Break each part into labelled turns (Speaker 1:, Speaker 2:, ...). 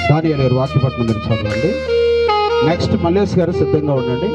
Speaker 1: దానియల్ గారు వాక్యపట్నం మీరు చదవండి నెక్స్ట్ మల్లేష్ గారు సిద్ధంగా ఉండండి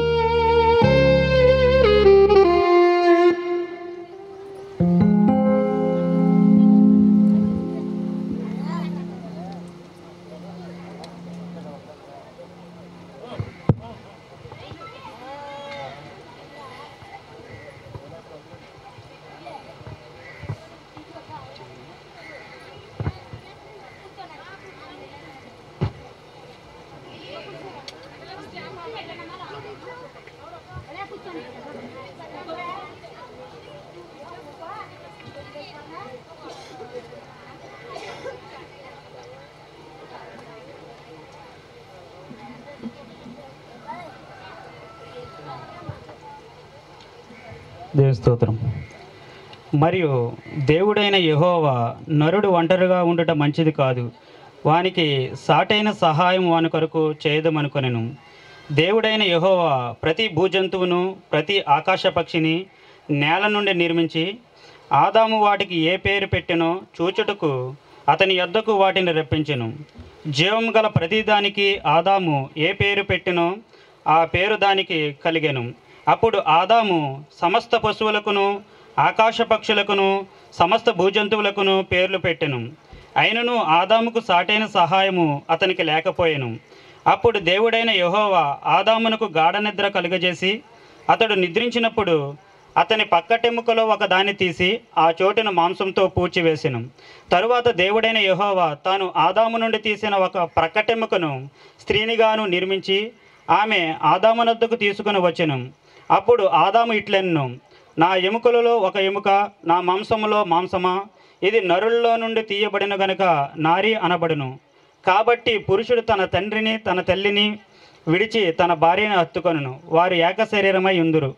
Speaker 2: దేవ స్తోత్రం మరియు దేవుడైన యెహోవా నరుడు ఒంటరిగా ఉండుట మంచిది కాదు వానికి సాటైన సహాయం వాని కొరకు చేయదమనుకొనెను దేవుడైన యెహోవా ప్రతి భూజంతువును ప్రతి ఆకాశ పక్షిని నేల నుండి నిర్మించి ఆదాము వాటికి ఏ పేరు పెట్టెనో చూచుటకు అతని యొద్దకు వాటిని రప్పించెను జీవం గల ప్రతిదానికి ఆదాము ఏ పేరు పెట్టెనో ఆ పేరు దానికి కలిగెను అప్పుడు ఆదాము సమస్త పశువులకును ఆకాశ పక్షులకును సమస్త భూజంతువులకును పేర్లు పెట్టెను అయినను ఆదాముకు సాటైన సహాయము అతనికి లేకపోయెను అప్పుడు దేవుడైన యెహోవా ఆదామునకు గాఢ నిద్ర కలుగజేసి అతడు నిద్రించినప్పుడు అతని పక్కటెముకలో ఒక దాన్ని తీసి ఆ చోటున మాంసంతో పూడ్చివేసెను తరువాత దేవుడైన యెహోవా తాను ఆదాము నుండి తీసిన ఒక ప్రక్కటెముకను స్త్రీనిగాను నిర్మించి ఆమె ఆదామునొద్దకు తీసుకుని వచ్చెను అప్పుడు ఆదాము ఇట్లెన్ను నా ఎముకలలో ఒక ఎముక నా మాంసములో మాంసమా ఇది నరుల్లో నుండి తీయబడిన గనుక నారి అనబడును కాబట్టి పురుషుడు తన తండ్రిని తన తల్లిని విడిచి తన భార్యను హత్తుకొనును వారు ఏక శరీరమై ఉందురు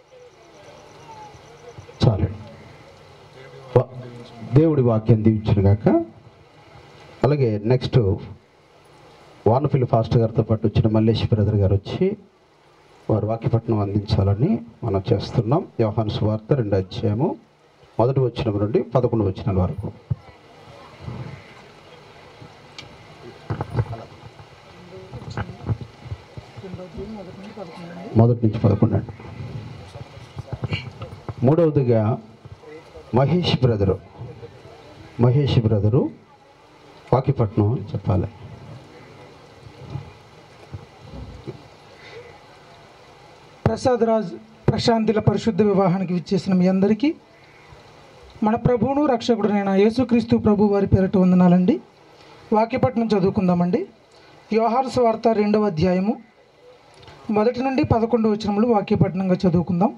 Speaker 1: చాలు వా- దేవుడి వాక్యం దీవించిన గాక అలాగే నెక్స్ట్ వానపల్లి ఫాస్ట్ గారితో పాటు వచ్చిన మల్లేష్ బ్రదర్ గారు వచ్చి వారు వాక్యపట్నం అందించాలని మనం చేస్తున్నాం వ్యవహాన్ సువార్త రెండు అధ్యాయము మొదటి వచ్చిన నుండి పదకొండు వచ్చిన వరకు మొదటి నుంచి పదకొండు అండి మూడవదిగా మహేష్ బ్రదరు మహేష్ బ్రదరు వాకిపట్నం చెప్పాలి
Speaker 3: ప్రసాద్ రాజ్ ప్రశాంతిల పరిశుద్ధ వివాహానికి విచ్చేసిన మీ అందరికీ మన ప్రభువును రక్షకుడునైన యేసుక్రీస్తు ప్రభు వారి పేరట వందనాలండి వాక్యపట్నం చదువుకుందామండి వ్యవహార స్వార్త రెండవ అధ్యాయము మొదటి నుండి పదకొండు వచనములు వాక్యపట్నంగా చదువుకుందాం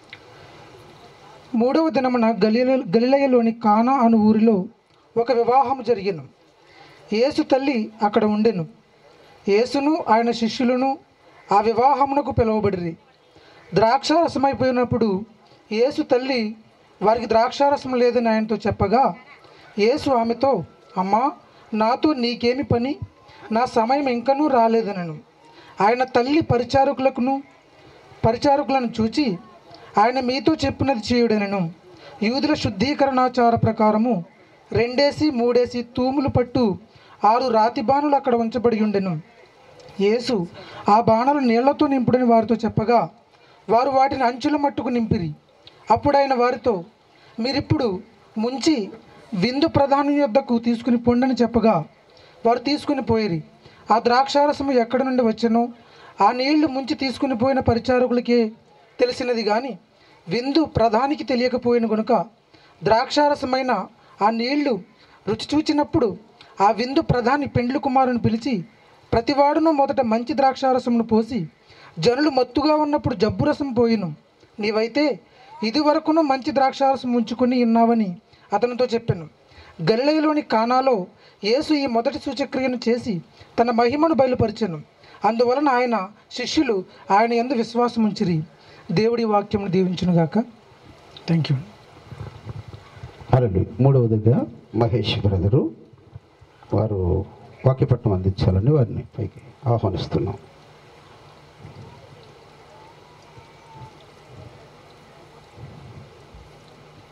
Speaker 3: మూడవ దినమున గలిల గలిలయలోని కానా అను ఊరిలో ఒక వివాహం జరిగెను యేసు తల్లి అక్కడ ఉండెను యేసును ఆయన శిష్యులను ఆ వివాహమునకు పిలువబడిరి ద్రాక్షారసమైపోయినప్పుడు యేసు తల్లి వారికి ద్రాక్షారసం లేదని ఆయనతో చెప్పగా యేసు ఆమెతో అమ్మా నాతో నీకేమి పని నా సమయం ఇంకనూ రాలేదనను ఆయన తల్లి పరిచారకులకును పరిచారకులను చూచి ఆయన మీతో చెప్పినది చేయుడనను యూదుల శుద్ధీకరణాచార ప్రకారము రెండేసి మూడేసి తూములు పట్టు ఆరు రాతి బాణులు అక్కడ ఉంచబడి ఉండెను యేసు ఆ బాణలు నీళ్లతో నింపుడని వారితో చెప్పగా వారు వాటిని అంచుల మట్టుకు నింపిరి అప్పుడు ఆయన వారితో మీరిప్పుడు ముంచి విందు ప్రధాని యొద్దకు తీసుకుని పొండని చెప్పగా వారు తీసుకుని పోయిరి ఆ ద్రాక్షారసము ఎక్కడి నుండి వచ్చెనో ఆ నీళ్లు ముంచి తీసుకుని పోయిన పరిచారకులకే తెలిసినది కానీ విందు ప్రధానికి తెలియకపోయిన గనుక ద్రాక్షారసమైన ఆ నీళ్లు రుచి చూచినప్పుడు ఆ విందు ప్రధాని పెండ్లు కుమారుని పిలిచి ప్రతివాడును మొదట మంచి ద్రాక్షారసమును పోసి జనులు మత్తుగా ఉన్నప్పుడు జబ్బు రసం పోయిను నీవైతే ఇదివరకును మంచి ద్రాక్షారసం ఉంచుకొని ఉన్నావని అతనితో చెప్పాను గలిలయలోని కానాలో యేసు ఈ మొదటి సూచక్రియను చేసి తన మహిమను బయలుపరిచెను అందువలన ఆయన శిష్యులు ఆయన ఎందు విశ్వాసం ఉంచిరి దేవుడి వాక్యమును దీవించునుగాక థ్యాంక్ యూ
Speaker 1: అరండి మూడవదిగా మహేష్ బ్రదరు వారు వాక్యపట్నం అందించాలని వారిని పైకి ఆహ్వానిస్తున్నాం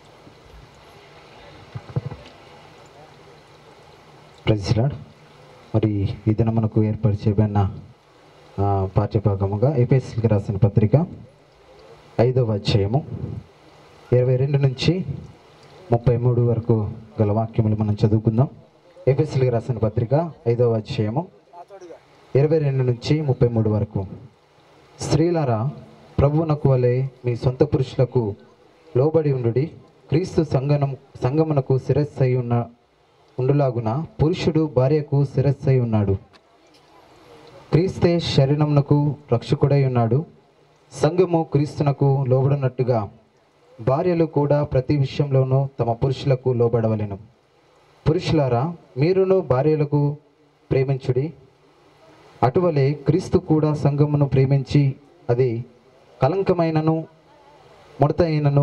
Speaker 1: ప్రజలాడ్ మరి ఈ దిన మనకు ఏర్పాటు చేయబడిన ఆ, పాఠ్యభాగముగా ఎపిఎస్సికి రాసిన పత్రిక ఐదవ అధ్యాయము ఇరవై రెండు నుంచి ముప్పై మూడు వరకు గల వాక్యములు మనం చదువుకుందాం ఎపిఎస్సికి రాసిన పత్రిక ఐదవ అధ్యాయము ఇరవై రెండు నుంచి ముప్పై మూడు వరకు స్త్రీలారా ప్రభువునకు వలె మీ సొంత పురుషులకు లోబడి ఉండుడి క్రీస్తు సంగనం సంగమునకు శిరస్సై ఉన్న ఉండులాగున పురుషుడు భార్యకు శిరస్సై ఉన్నాడు క్రీస్తే శరీరమునకు రక్షకుడై ఉన్నాడు సంఘము క్రీస్తునకు లోబడినట్టుగా భార్యలు కూడా ప్రతి విషయంలోనూ తమ పురుషులకు లోబడవలెను పురుషులారా మీరును భార్యలకు ప్రేమించుడి అటువలే క్రీస్తు కూడా సంఘమును ప్రేమించి అది కలంకమైనను ముడత అయినను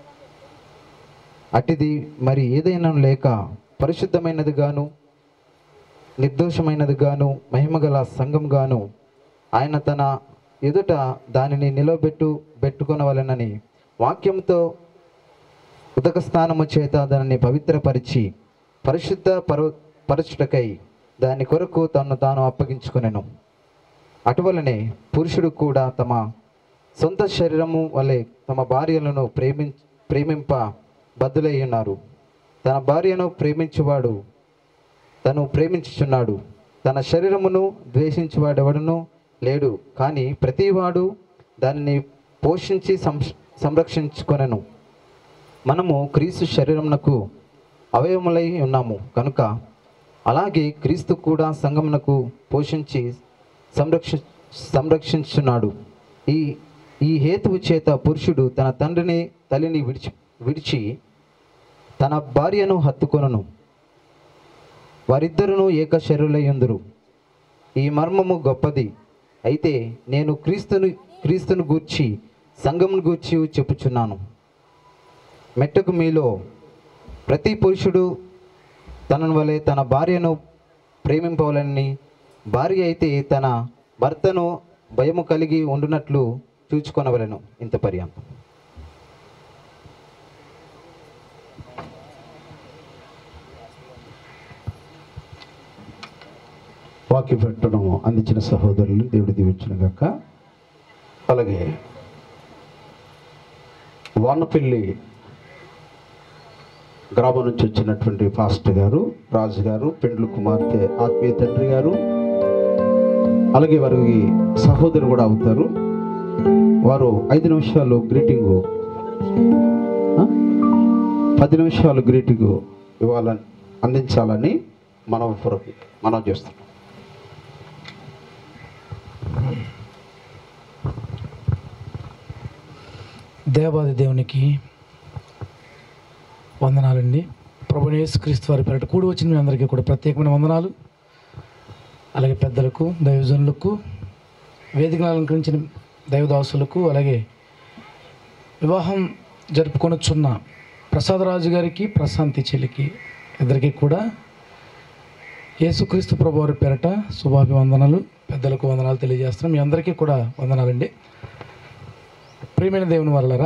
Speaker 1: అటిది మరి ఏదైనా లేక పరిశుద్ధమైనదిగాను నిర్దోషమైనదిగాను మహిమగల సంఘంగాను ఆయన తన ఎదుట దానిని నిలబెట్టు పెట్టుకొనవలెనని వాక్యంతో ఉదక స్నానము చేత దానిని పవిత్రపరిచి పరిశుద్ధ పరు పరచుటకై దాని కొరకు తను తాను అప్పగించుకొనెను అటువలనే పురుషుడు కూడా తమ సొంత శరీరము వలె తమ భార్యలను ప్రేమి ప్రేమింప బద్దులై ఉన్నారు తన భార్యను ప్రేమించువాడు తను ప్రేమించుచున్నాడు తన శరీరమును ద్వేషించువాడెవడను లేడు కానీ ప్రతివాడు దానిని పోషించి సంరక్ష సంరక్షించుకొనెను మనము క్రీస్తు శరీరమునకు అవయవములై ఉన్నాము కనుక అలాగే క్రీస్తు కూడా సంఘమునకు పోషించి సంరక్ష సంరక్షించున్నాడు ఈ ఈ హేతువు చేత పురుషుడు తన తండ్రిని తల్లిని విడిచి విడిచి తన భార్యను హత్తుకొనను వారిద్దరును ఏక శరీరులయ్యుందురు ఈ మర్మము గొప్పది అయితే నేను క్రీస్తును క్రీస్తును గూర్చి సంఘమును గూర్చి చెప్పుచున్నాను మెట్టకు మీలో ప్రతి పురుషుడు తన వలె తన భార్యను ప్రేమింపవలని భార్య అయితే తన భర్తను భయము కలిగి ఉండునట్లు చూచుకొనవలెను ఇంత పర్యాంతం
Speaker 4: వాక్య పెట్టడం అందించిన సహోదరులు దేవుడి దీవించిన గాక అలాగే వానపల్లి గ్రామం నుంచి వచ్చినటువంటి పాస్టర్ గారు రాజు గారు పెండ్లు కుమార్తె ఆత్మీయ తండ్రి గారు అలాగే వారికి సహోదరు కూడా అవుతారు వారు ఐదు నిమిషాలు గ్రీటింగు ఆ? పది నిమిషాలు గ్రీటింగు ఇవ్వాలని అందించాలని మనం మనం చేస్తున్నాం
Speaker 5: దేవాది దేవునికి వందనాలండి ప్రభు యేసుక్రీస్తు వారి పేరట కూడి వచ్చిన మీ అందరికీ కూడా ప్రత్యేకమైన వందనాలు అలాగే పెద్దలకు దైవజనులకు వేదికను అలంకరించిన దైవదాసులకు అలాగే వివాహం జరుపుకొనొచ్చున్న ప్రసాదరాజు గారికి ప్రశాంతి చెల్లికి ఇద్దరికి కూడా యేసుక్రీస్తు ప్రభు వారి పేరట శుభాభివందనాలు పెద్దలకు వందనాలు తెలియజేస్తున్నాం మీ అందరికీ కూడా వందనాలండి ప్రియమైన దేవుని వల్లరా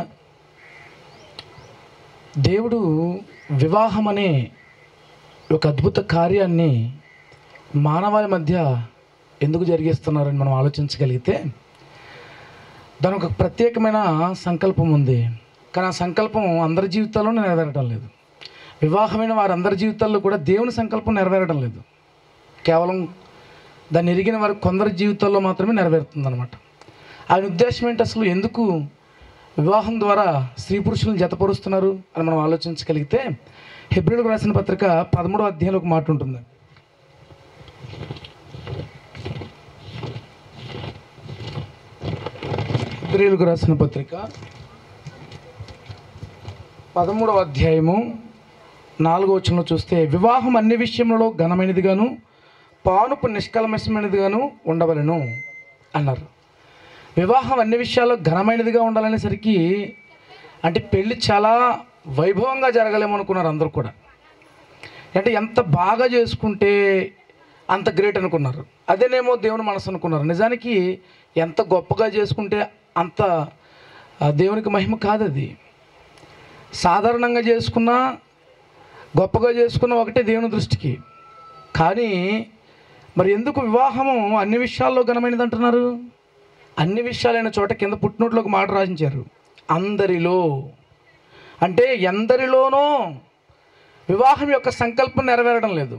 Speaker 5: దేవుడు వివాహం అనే ఒక అద్భుత కార్యాన్ని మానవాళి మధ్య ఎందుకు జరిగిస్తున్నారని మనం ఆలోచించగలిగితే దాని ఒక ప్రత్యేకమైన సంకల్పం ఉంది కానీ ఆ సంకల్పం అందరి జీవితాల్లోనే నెరవేరడం లేదు వివాహమైన వారందరి జీవితాల్లో కూడా దేవుని సంకల్పం నెరవేరడం లేదు కేవలం దాన్ని ఎరిగిన వారు కొందరి జీవితాల్లో మాత్రమే నెరవేరుతుంది అనమాట ఆయన ఉద్దేశం ఏంటి అసలు ఎందుకు వివాహం ద్వారా స్త్రీ పురుషులను జతపరుస్తున్నారు అని మనం ఆలోచించగలిగితే హెబ్రిల్కు రాసిన పత్రిక పదమూడో అధ్యాయంలో ఒక మాట ఉంటుంది హెబ్రిల్కు రాసిన పత్రిక పదమూడవ అధ్యాయము నాలుగో వచనంలో చూస్తే వివాహం అన్ని విషయంలో ఘనమైనదిగాను పానుపు నిష్కల్మషమైనదిగాను ఉండవలను అన్నారు వివాహం అన్ని విషయాల్లో ఘనమైనదిగా ఉండాలనేసరికి అంటే పెళ్ళి చాలా వైభవంగా జరగలేము అనుకున్నారు అందరూ కూడా అంటే ఎంత బాగా చేసుకుంటే అంత గ్రేట్ అనుకున్నారు అదేనేమో దేవుని మనసు అనుకున్నారు నిజానికి ఎంత గొప్పగా చేసుకుంటే అంత ఆ, దేవునికి మహిమ కాదు అది సాధారణంగా చేసుకున్నా గొప్పగా చేసుకున్న ఒకటే దేవుని దృష్టికి కానీ మరి ఎందుకు వివాహము అన్ని విషయాల్లో ఘనమైనది అంటున్నారు అన్ని విషయాలైన చోట కింద పుట్టినట్లు ఒక మాట రాసించారు అందరిలో అంటే ఎందరిలోనో వివాహం యొక్క సంకల్పం నెరవేరడం లేదు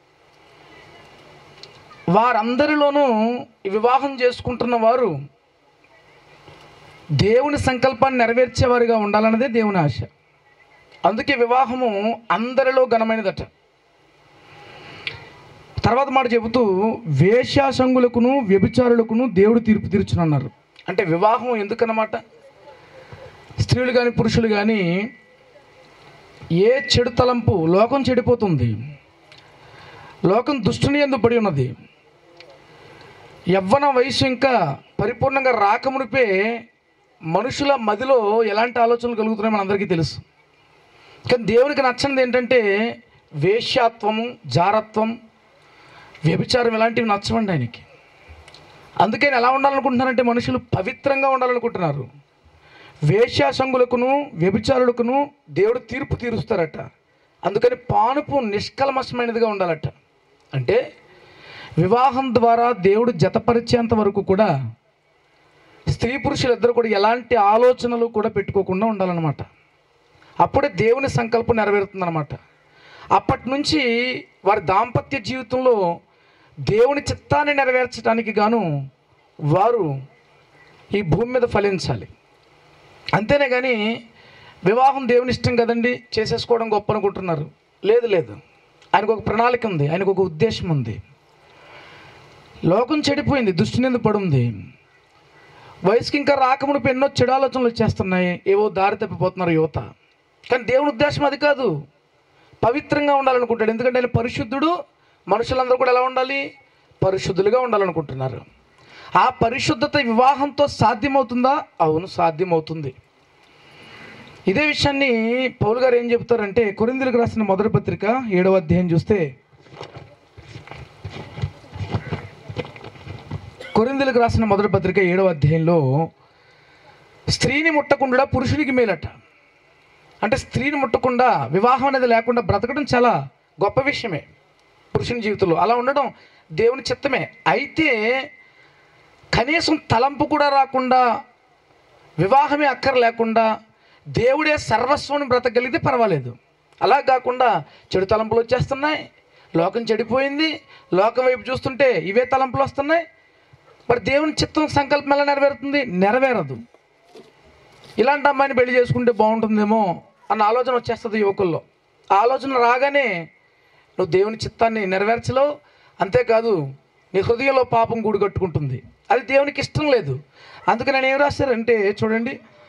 Speaker 5: వారందరిలోనూ ఈ వివాహం చేసుకుంటున్న వారు దేవుని సంకల్పాన్ని నెరవేర్చేవారిగా ఉండాలన్నదే దేవుని ఆశ అందుకే వివాహము అందరిలో ఘనమైనదట తర్వాత మాట చెబుతూ వేశ్యాసంగులకును వ్యభిచారులకును దేవుడు తీర్పు తీర్చునన్నారు అంటే వివాహం ఎందుకన్నమాట స్త్రీలు కానీ పురుషులు కానీ ఏ చెడు తలంపు లోకం చెడిపోతుంది లోకం దుష్టుని ఎందు పడి ఉన్నది యవ్వన వయసు ఇంకా పరిపూర్ణంగా రాకమునిపే మనుషుల మదిలో ఎలాంటి ఆలోచనలు కలుగుతున్నాయో మనందరికీ తెలుసు కానీ దేవునికి నచ్చనిది ఏంటంటే వేశ్యాత్వము జారత్వం వ్యభిచారం ఇలాంటివి నచ్చవండి ఆయనకి అందుకే ఎలా ఉండాలనుకుంటున్నారంటే మనుషులు పవిత్రంగా ఉండాలనుకుంటున్నారు వేశ్యాసంగులకును వ్యభిచారులకును దేవుడు తీర్పు తీరుస్తారట అందుకని పానుపు నిష్కల్మషమైనదిగా ఉండాలట అంటే వివాహం ద్వారా దేవుడు జతపరిచేంత వరకు కూడా స్త్రీ పురుషులిద్దరు కూడా ఎలాంటి ఆలోచనలు కూడా పెట్టుకోకుండా ఉండాలన్నమాట అప్పుడే దేవుని సంకల్పం నెరవేరుతుందన్నమాట అప్పటి నుంచి వారి దాంపత్య జీవితంలో దేవుని చిత్తాన్ని నెరవేర్చడానికి గాను వారు ఈ భూమి మీద ఫలించాలి అంతేనే కానీ వివాహం దేవుని ఇష్టం కదండి చేసేసుకోవడం గొప్ప అనుకుంటున్నారు లేదు లేదు ఆయనకు ఒక ప్రణాళిక ఉంది ఆయనకు ఒక ఉద్దేశం ఉంది లోకం చెడిపోయింది దుష్టినిందు పడుంది వయసుకి ఇంకా రాకమునుపు ఎన్నో చెడు ఆలోచనలు వచ్చేస్తున్నాయి ఏవో దారి తప్పిపోతున్నారు యువత కానీ దేవుని ఉద్దేశం అది కాదు పవిత్రంగా ఉండాలనుకుంటాడు ఎందుకంటే ఆయన పరిశుద్ధుడు మనుషులందరూ కూడా ఎలా ఉండాలి పరిశుద్ధులుగా ఉండాలనుకుంటున్నారు ఆ పరిశుద్ధత వివాహంతో సాధ్యమవుతుందా అవును సాధ్యమవుతుంది ఇదే విషయాన్ని పౌలు గారు ఏం చెప్తారంటే కొరిందులకు రాసిన మొదటి పత్రిక ఏడవ అధ్యాయం చూస్తే కొరిందులకు రాసిన మొదటి పత్రిక ఏడవ అధ్యాయంలో స్త్రీని ముట్టకుండా పురుషునికి మేలట అంటే స్త్రీని ముట్టకుండా వివాహం అనేది లేకుండా బ్రతకడం చాలా గొప్ప విషయమే పురుషుని జీవితంలో అలా ఉండడం దేవుని చిత్తమే అయితే కనీసం తలంపు కూడా రాకుండా వివాహమే అక్కర లేకుండా దేవుడే సర్వస్వాన్ని బ్రతకగలిగితే పర్వాలేదు అలా కాకుండా చెడు తలంపులు వచ్చేస్తున్నాయి లోకం చెడిపోయింది లోకం వైపు చూస్తుంటే ఇవే తలంపులు వస్తున్నాయి మరి దేవుని చిత్తం సంకల్పం ఎలా నెరవేరుతుంది నెరవేరదు ఇలాంటి అమ్మాయిని పెళ్లి చేసుకుంటే బాగుంటుందేమో అన్న ఆలోచన వచ్చేస్తుంది యువకుల్లో ఆ ఆలోచన రాగానే నువ్వు దేవుని చిత్తాన్ని నెరవేర్చలేవు అంతేకాదు నీ హృదయంలో పాపం గూడు కట్టుకుంటుంది అది దేవునికి ఇష్టం లేదు అందుకని నేను ఏం రాశారంటే చూడండి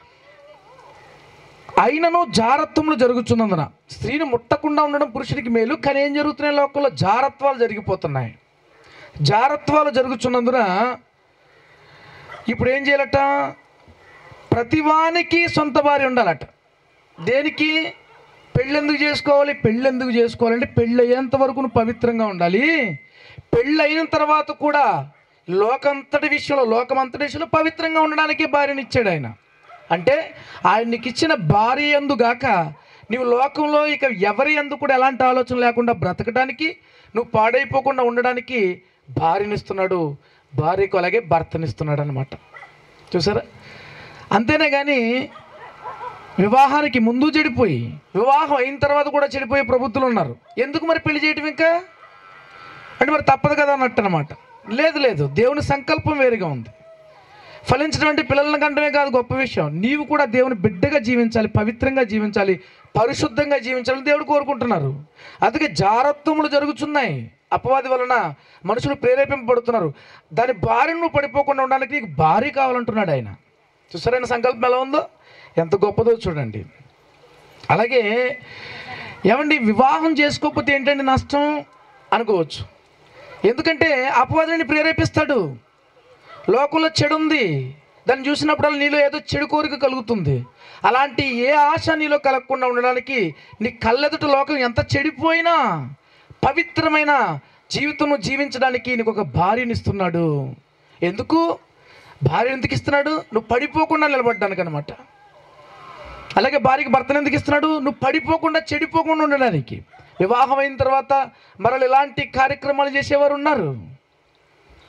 Speaker 5: అయినను జారత్వములు జరుగుతున్నందున స్త్రీని ముట్టకుండా ఉండడం పురుషునికి మేలు కానీ ఏం జరుగుతున్నాయి లోకంలో జారత్వాలు జరిగిపోతున్నాయి జారత్వాలు జరుగుతున్నందున ఇప్పుడు ఏం చేయాలట ప్రతివానికి సొంత భార్య ఉండాలట దేనికి పెళ్ళెందుకు చేసుకోవాలి పెళ్ళెందుకు చేసుకోవాలంటే పెళ్ళి అయ్యేంత వరకు నువ్వు పవిత్రంగా ఉండాలి పెళ్ళి అయిన తర్వాత కూడా లోకంతటి విషయంలో లోకమంతటి విషయంలో పవిత్రంగా ఉండడానికి భార్యని ఇచ్చాడు ఆయన అంటే ఆయన నీకు ఇచ్చిన భార్య ఎందుగాక నీవు లోకంలో ఇక ఎవరి ఎందు కూడా ఎలాంటి ఆలోచన లేకుండా బ్రతకడానికి నువ్వు పాడైపోకుండా ఉండడానికి భార్యనిస్తున్నాడు భార్యకు అలాగే భర్తనిస్తున్నాడు అనమాట చూసారా అంతేనే కానీ వివాహానికి ముందు చెడిపోయి వివాహం అయిన తర్వాత కూడా చెడిపోయే ప్రభుత్వాలు ఉన్నారు ఎందుకు మరి పెళ్లి చేయటం ఇంకా అంటే మరి తప్పదు కదా అన్నట్టు అనమాట లేదు లేదు దేవుని సంకల్పం వేరుగా ఉంది ఫలించడం అంటే పిల్లలను కంటమే కాదు గొప్ప విషయం నీవు కూడా దేవుని బిడ్డగా జీవించాలి పవిత్రంగా జీవించాలి పరిశుద్ధంగా జీవించాలని దేవుడు కోరుకుంటున్నారు అందుకే జారత్వములు జరుగుతున్నాయి అపవాది వలన మనుషులు ప్రేరేపింపబడుతున్నారు దాని భార్యను నువ్వు పడిపోకుండా ఉండడానికి నీకు భార్య కావాలంటున్నాడు ఆయన చూసారైన సంకల్పం ఎలా ఉందో ఎంత గొప్పదో చూడండి అలాగే ఏమండి వివాహం చేసుకోకపోతే ఏంటండి నష్టం అనుకోవచ్చు ఎందుకంటే అపవాదిని ప్రేరేపిస్తాడు లోకంలో చెడు ఉంది దాన్ని చూసినప్పుడు నీలో ఏదో చెడు కోరిక కలుగుతుంది అలాంటి ఏ ఆశ నీలో కలగకుండా ఉండడానికి నీ కళ్ళెదుట లోకం ఎంత చెడిపోయినా పవిత్రమైన జీవితం జీవించడానికి నీకు ఒక భార్యని ఇస్తున్నాడు ఎందుకు భార్య ఎందుకు ఇస్తున్నాడు నువ్వు పడిపోకుండా నిలబడ్డానికి అనమాట అలాగే భార్యకి భర్తను ఎందుకు ఇస్తున్నాడు నువ్వు పడిపోకుండా చెడిపోకుండా ఉండడానికి వివాహం అయిన తర్వాత మరలు ఇలాంటి కార్యక్రమాలు చేసేవారు ఉన్నారు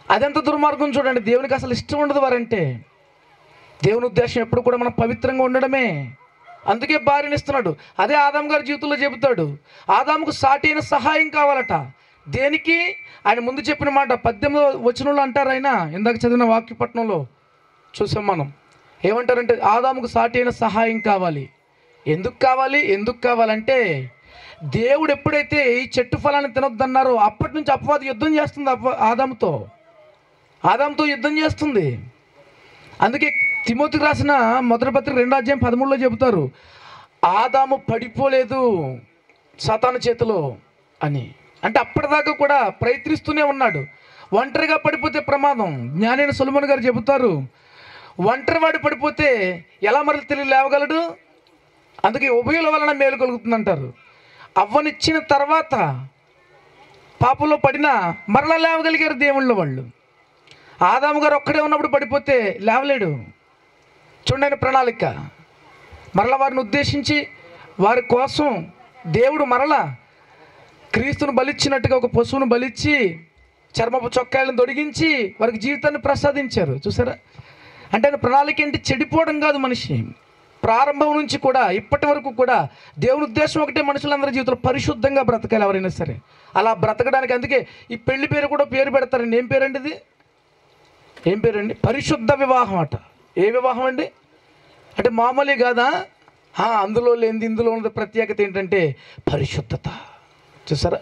Speaker 5: అదెంత దుర్మార్గం చూడండి దేవునికి అసలు ఇష్టం ఉండదు వారంటే దేవుని ఉద్దేశం ఎప్పుడు కూడా మనం పవిత్రంగా ఉండడమే అందుకే భార్యని ఇస్తున్నాడు అదే ఆదాం గారి జీవితంలో చెబుతాడు ఆదాముకు సాటి అయిన సహాయం కావాలట దేనికి ఆయన ముందు చెప్పిన మాట పద్దెనిమిదో వచనంలో అంటారు ఆయన ఇందాక చదివిన వాక్యపట్నంలో చూసాం మనం ఏమంటారంటే ఆదాముకు సాటి అయిన సహాయం కావాలి ఎందుకు కావాలి ఎందుకు కావాలంటే దేవుడు ఎప్పుడైతే ఈ చెట్టు ఫలాన్ని తినొద్దన్నారో అప్పటి నుంచి అపవాది యుద్ధం చేస్తుంది అప ఆదాముతో ఆదాముతో యుద్ధం చేస్తుంది అందుకే తిమోతికి రాసిన మొదటి పత్రిక రెండో అధ్యాయం పదమూడులో చెబుతారు ఆదాము పడిపోలేదు సతాను చేతిలో అని అంటే అప్పటిదాకా కూడా ప్రయత్నిస్తూనే ఉన్నాడు ఒంటరిగా పడిపోతే ప్రమాదం జ్ఞానైన సొలమన్ గారు చెబుతారు ఒంటరి వాడు పడిపోతే ఎలా మరలి తెలియ లేవగలడు అందుకే ఉభయుల వలన మేలు కలుగుతుందంటారు అవ్వనిచ్చిన తర్వాత పాపంలో పడినా మరలా లేవగలిగారు దేవుళ్ళ వాళ్ళు ఆదాము గారు ఒక్కడే ఉన్నప్పుడు పడిపోతే లేవలేడు చూడండి ప్రణాళిక మరలా వారిని ఉద్దేశించి వారి కోసం దేవుడు మరలా క్రీస్తును బలిచ్చినట్టుగా ఒక పశువును బలిచ్చి చర్మపు చొక్కాయలను తొడిగించి వారికి జీవితాన్ని ప్రసాదించారు చూసారా అంటే ఆయన ప్రణాళిక ఏంటి చెడిపోవడం కాదు మనిషి ప్రారంభం నుంచి కూడా ఇప్పటి వరకు కూడా దేవుని ఉద్దేశం ఒకటే మనుషులందరి జీవితంలో పరిశుద్ధంగా బ్రతకాలి ఎవరైనా సరే అలా బ్రతకడానికి అందుకే ఈ పెళ్లి పేరు కూడా పేరు పెడతారండి ఏం పేరండి ఇది ఏం పేరండి పరిశుద్ధ వివాహం అట ఏ వివాహం అండి అంటే మామూలే కాదా ఆ, అందులో లేనిది ఇందులో ఉన్న ప్రత్యేకత ఏంటంటే పరిశుద్ధత చూసారా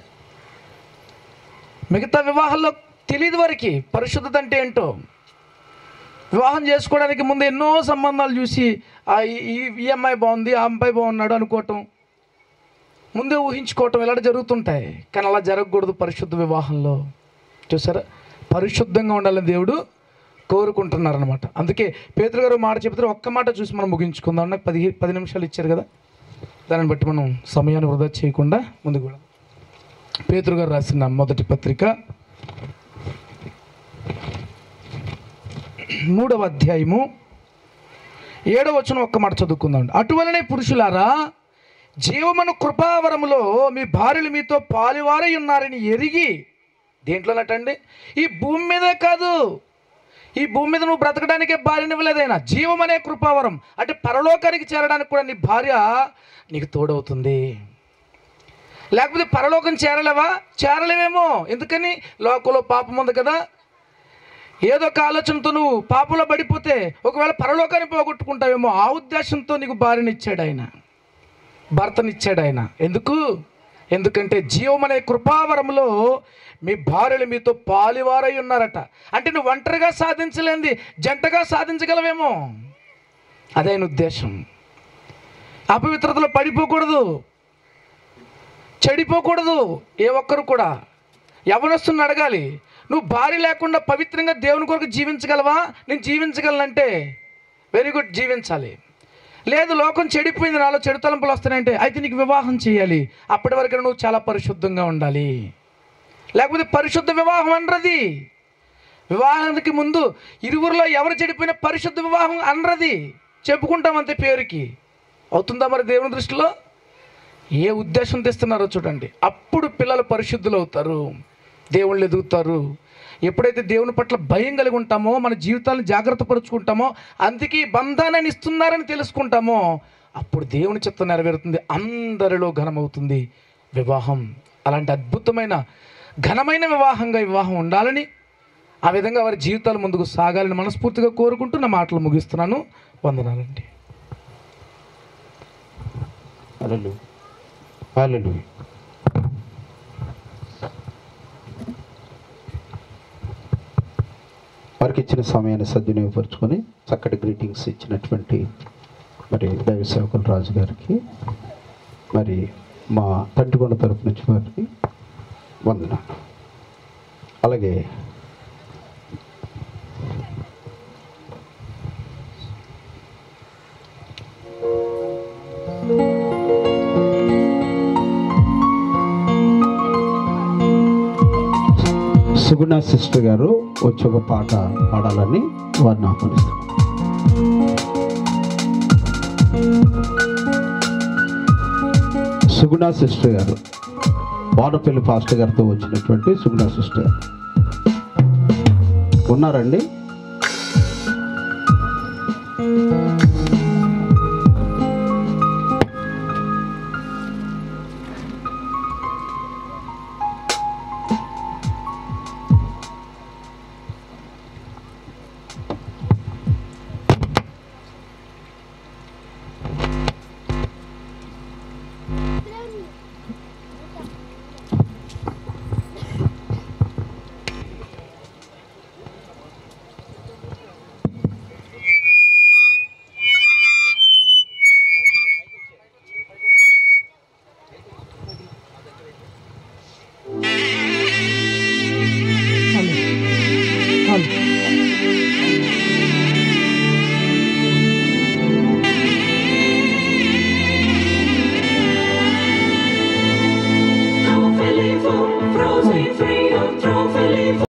Speaker 5: మిగతా వివాహాల్లో తెలియదు వారికి పరిశుద్ధత అంటే ఏంటో వివాహం చేసుకోవడానికి ముందు ఎన్నో సంబంధాలు చూసి ఆ ఈ- ఈ ఈ అమ్మాయి బాగుంది ఆ అబ్బాయి బాగున్నాడు అనుకోవటం ముందే ఊహించుకోవటం ఇలాంటి జరుగుతుంటాయి కానీ అలా జరగకూడదు పరిశుద్ధ వివాహంలో చూసారా పరిశుద్ధంగా ఉండాలని దేవుడు కోరుకుంటున్నారనమాట అందుకే పేతురు గారు మాట చెబుతారు ఒక్క మాట చూసి మనం ముగించుకుందాం నాకు పది పది నిమిషాలు ఇచ్చారు కదా దాన్ని బట్టి మనం సమయాన్ని వృధా చేయకుండా ముందుకు వెళదాం పేతురు గారు రాసిన మొదటి పత్రిక మూడవ అధ్యాయము ఏడవ వచనం ఒక్క మాట చదువుకుందాం అటువలనే పురుషులారా జీవమను కృపావరములో మీ భార్యలు మీతో పాలివారై ఉన్నారని ఎరిగి దేంట్లోనటండి ఈ భూమి మీదే కాదు ఈ భూమి మీద నువ్వు బ్రతకడానికే భార్యని ఇవ్వలేదైనా జీవం అనే కృపావరం అంటే పరలోకానికి చేరడానికి కూడా నీ భార్య నీకు తోడవుతుంది లేకపోతే పరలోకం చేరలేవా చేరలేవేమో ఎందుకని లోకంలో పాపం ఉంది కదా ఏదో ఒక ఆలోచనతో నువ్వు పాపంలో పడిపోతే ఒకవేళ పరలోకాన్ని పోగొట్టుకుంటావేమో ఆ ఉద్దేశంతో నీకు భార్యనిచ్చాడు ఆయన భర్తనిచ్చాడు ఆయన ఎందుకు ఎందుకంటే జీవం అనే కృపావరంలో మీ భార్యలు మీతో పాలివారై ఉన్నారట అంటే నువ్వు ఒంటరిగా సాధించలేంది జంటగా సాధించగలవేమో అదే ఆయన ఉద్దేశం అపవిత్రతలో పడిపోకూడదు చెడిపోకూడదు ఏ ఒక్కరు కూడా యవనస్తుని అడగాలి నువ్వు భార్య లేకుండా పవిత్రంగా దేవుని కొరకు జీవించగలవా నేను జీవించగలనంటే వెరీ గుడ్ జీవించాలి లేదు లోకం చెడిపోయింది నాలో చెడు తలంపులు వస్తున్నాయంటే అయితే నీకు వివాహం చేయాలి అప్పటి వరకు నువ్వు చాలా పరిశుద్ధంగా ఉండాలి లేకపోతే పరిశుద్ధ వివాహం అనరది వివాహానికి ముందు ఇరువురిలో ఎవరు చెడిపోయిన పరిశుద్ధ వివాహం అనరది చెప్పుకుంటాం అంతే పేరుకి అవుతుందా మరి దేవుని దృష్టిలో ఏ ఉద్దేశం తెస్తున్నారో చూడండి అప్పుడు పిల్లలు పరిశుద్ధులు అవుతారు దేవుళ్ళు ఎదుగుతారు ఎప్పుడైతే దేవుని పట్ల భయం కలిగి ఉంటామో మన జీవితాలను జాగ్రత్త పరుచుకుంటామో అందుకే ఈ బంధాన్ని ఇస్తున్నారని తెలుసుకుంటామో అప్పుడు దేవుని చిత్తం నెరవేరుతుంది అందరిలో ఘనమవుతుంది వివాహం అలాంటి అద్భుతమైన ఘనమైన వివాహంగా వివాహం ఉండాలని ఆ విధంగా వారి జీవితాలు ముందుకు సాగాలని మనస్ఫూర్తిగా కోరుకుంటూ నా మాటలు ముగిస్తున్నాను వందనాలండి
Speaker 1: హల్లెలూయా హల్లెలూయా వారికి ఇచ్చిన సమయాన్ని సద్వినియోగపరుచుకొని చక్కటి గ్రీటింగ్స్ ఇచ్చినటువంటి మరి దైవ సేవకులు రాజు గారికి మరి మా తండ్రికొండ తరపు నుంచి వారికి వందనాలు అలాగే సుగుణ సిస్టర్ గారు వచ్చి ఒక పాట పాడాలని వారిని ఆహ్వానిస్తాం సుగుణ సిస్టర్ గారు వానపల్లి పాస్టర్ గారితో వచ్చినటువంటి సుగుణ సిస్టర్ గారు ఉన్నారండి